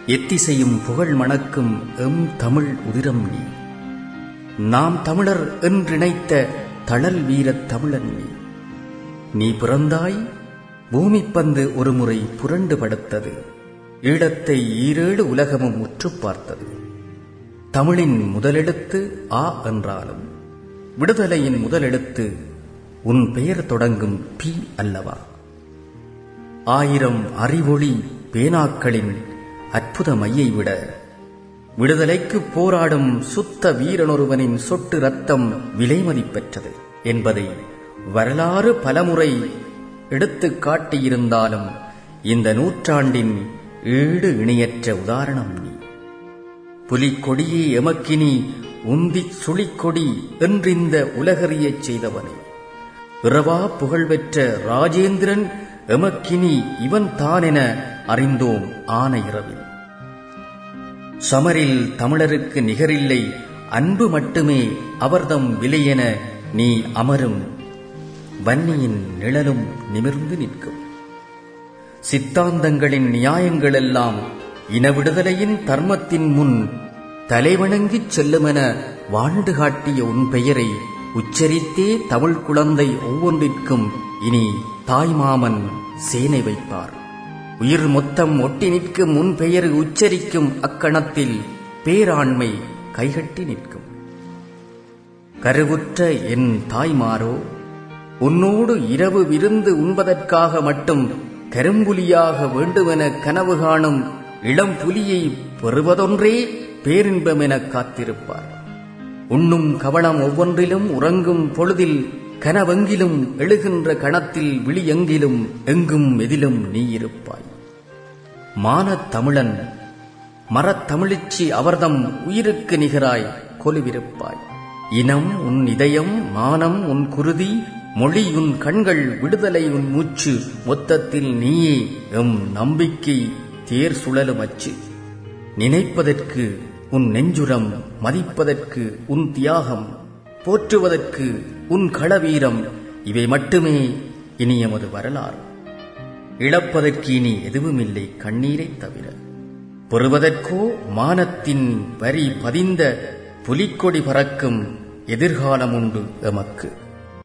எத்திசையும் புகழ் மணக்கும் எம் தமிழ் உதிரம் நீ நாம் தமிழர் என்றிணைத்த தளல் வீரத் தமிழன் நீ நீ பிறந்தாய் பூமிப்பந்து ஒருமுறை புரண்டு படுத்தது ஈழத்தை ஈரேழு உலகமும் உற்று பார்த்தது தமிழின் முதலெழுத்து ஆ என்றாலும் விடுதலையின் முதலெழுத்து உன் பெயர் தொடங்கும் பி அல்லவா ஆயிரம் அறிவொளி பேனாக்களின் அற்புத மையை விட விடுதலைக்கு போராடும் சுத்த வீரனொருவனின் சொட்டு ரத்தம் விலைமதிப்பெற்றது என்பதை வரலாறு பலமுறை எடுத்துக் காட்டியிருந்தாலும் இந்த நூற்றாண்டின் ஈடு இணையற்ற உதாரணம் நீ புலிக்கொடியே எமக்கினி உந்திச் சுழிக்கொடி என்றிந்த உலகறியச் செய்தவனே இரவா புகழ்பெற்ற ராஜேந்திரன் எமக்கினி இவன் தானென அறிந்தோம் ஆன இரவில் சமரில் தமிழருக்கு நிகரில்லை அன்பு மட்டுமே அவர்தம் விலையென நீ அமரும் வன்னியின் நிழலும் நிமிர்ந்து நிற்கும் சித்தாந்தங்களின் நியாயங்களெல்லாம் இன விடுதலையின் தர்மத்தின் முன் தலைவணங்கிச் செல்லுமென வாழ்ந்து காட்டிய உன் பெயரை உச்சரித்தே தமிழ் குழந்தை ஒவ்வொன்றிற்கும் இனி தாய்மாமன் சேனை வைப்பார் உயிர் மொத்தம் ஒட்டி நிற்கும் உன் பெயர் உச்சரிக்கும் அக்கணத்தில் பேராண்மை கைகட்டி நிற்கும் கருவுற்ற என் தாய்மாரோ உன்னோடு இரவு விருந்து உண்பதற்காக மட்டும் கரும்புலியாக வேண்டுமென கனவு காணும் இளம் புலியை பெறுவதொன்றே பேரின்பமென காத்திருப்பார் உண்ணும் கவளம் ஒவ்வொன்றிலும் உறங்கும் பொழுதில் கனவெங்கிலும் எழுகின்ற கணத்தில் விழியெங்கிலும் எங்கும் எதிலும் நீ இருப்பாய் மானத் தமிழன் மரத்தமிழிச்சி அவர்தம் உயிருக்கு நிகராய் கொலுவிருப்பாய் இனம் உன் இதயம் மானம் உன் குருதி மொழி உன் கண்கள் விடுதலை உன் மூச்சு மொத்தத்தில் நீயே எம் நம்பிக்கை தேர் சுழலும் அச்சு நினைப்பதற்கு உன் நெஞ்சுரம் மதிப்பதற்கு உன் தியாகம் போற்றுவதற்கு உன் களவீரம் இவை மட்டுமே இனி எமது வரலாறு இழப்பதற்கு இனி எதுவுமில்லை கண்ணீரைத் தவிர பெறுவதற்கோ மானத்தின் வரி பதிந்த புலிக்கொடி பறக்கும் எதிர்காலம் உண்டு எமக்கு